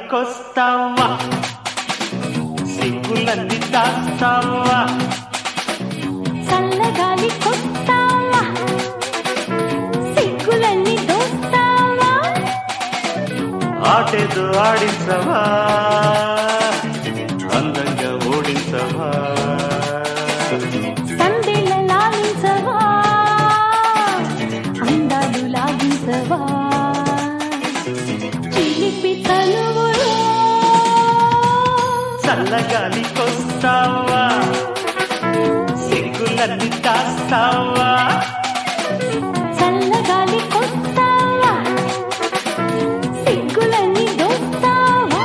చల్లగాలికొస్తావా సిగ్గులన్నీ దాస్తావా చల్లగాలి కొస్తావా సిగ్గులన్నీ దోస్తావా ఆటేదో ఆడించవా అందంగా ఓడించవా సందేల లాలించవా అందాలు లాగించవా చిలిపి తనువులో చల్లగాలికొస్తావా సిగ్గులన్నీ దాస్తావా చల్లగాలి కొస్తావా సిగ్గులన్నీ దోస్తావా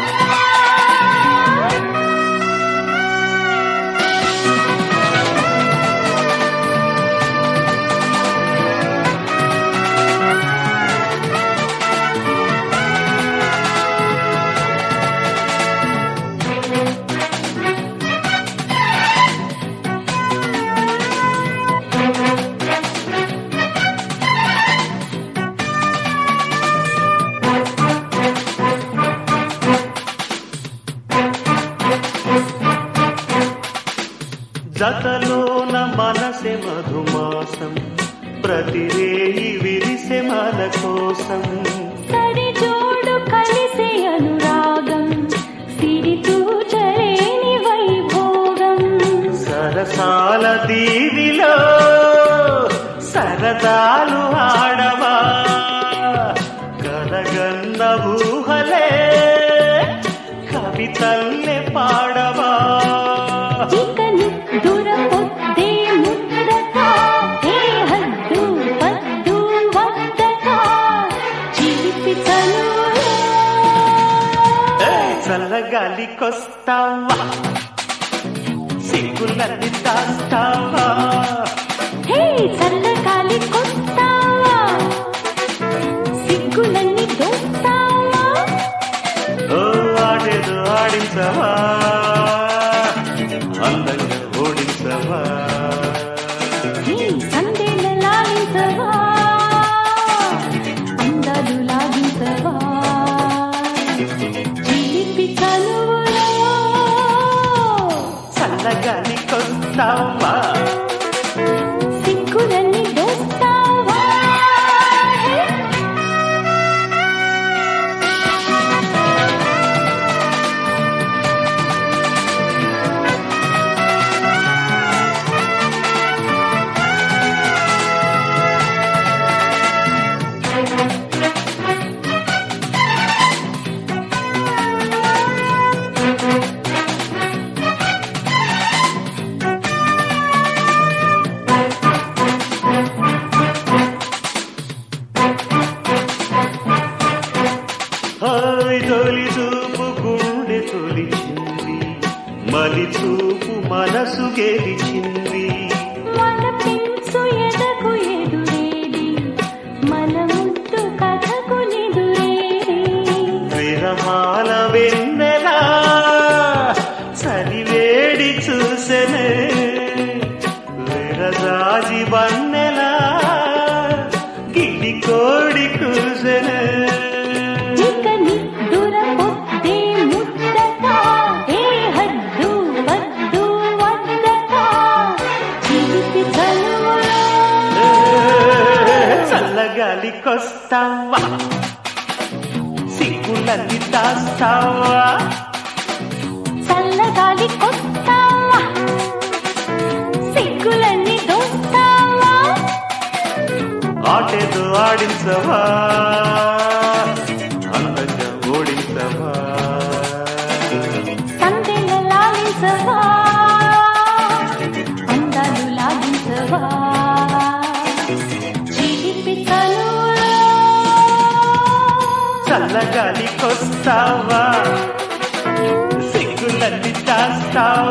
జతలోన మనసె మధుమాసం ప్రతిరేయి విరిసె మన కోసం సరి జోడు కలిసే అనురాగం సిరి తూచలేని వైభోగం సరసాల దీవిలో సరదాలు ఆడవా కలగన్న ఊహలే కవితల్లే పాడవా ఇకని దురపొద్దే ముద్దక ఏ హద్దు పద్దు వద్దక చిలిపి చనువులో ఏయ్, చల్లగాలికొస్తావా సిగ్గులన్నీ దాస్తావా హే చల్లగాలి కొస్తావా సిగ్గులన్నీ దోస్తావా ఓ ఆడేదో ఆడించవా అందంగా ఓడించవా హే సందేల లాలించవా అందాలు లాగించవా చిలిపి చనువులో చల్లగాలికొస్తావా సిగ్గులన్నీ దోస్తావా హాయ్ తొలి చూపు గుండె తొలిచింది మలి చూపు మనసు గెలిచింది మన పెంచు ఎదకు ఎదురేది మన ముద్దు కథకు నిదురేది విరమాల వెన్నెలా చలివేడి చూసెనే విరజాజి వన్నెలా గిడి కోడి కూసెనే ఇక నిద్దుర పొద్దే ముద్దక ఏ హద్దు వద్దు వద్దక చిలిపి చనువులో చల్లగాలికొస్తావా సిగ్గులన్నీ దాస్తావా చల్లగాలి కొస్తావా సిగ్గులన్నీ దోస్తావా ఆటేదో ఆడించవా అందంగా ఓడించవా సందెల లాలించవా అందాలు లాగించవా చిలిపి చనువులో చల్లగాలికొస్తావా సిగ్గులన్నీ దాస్తావా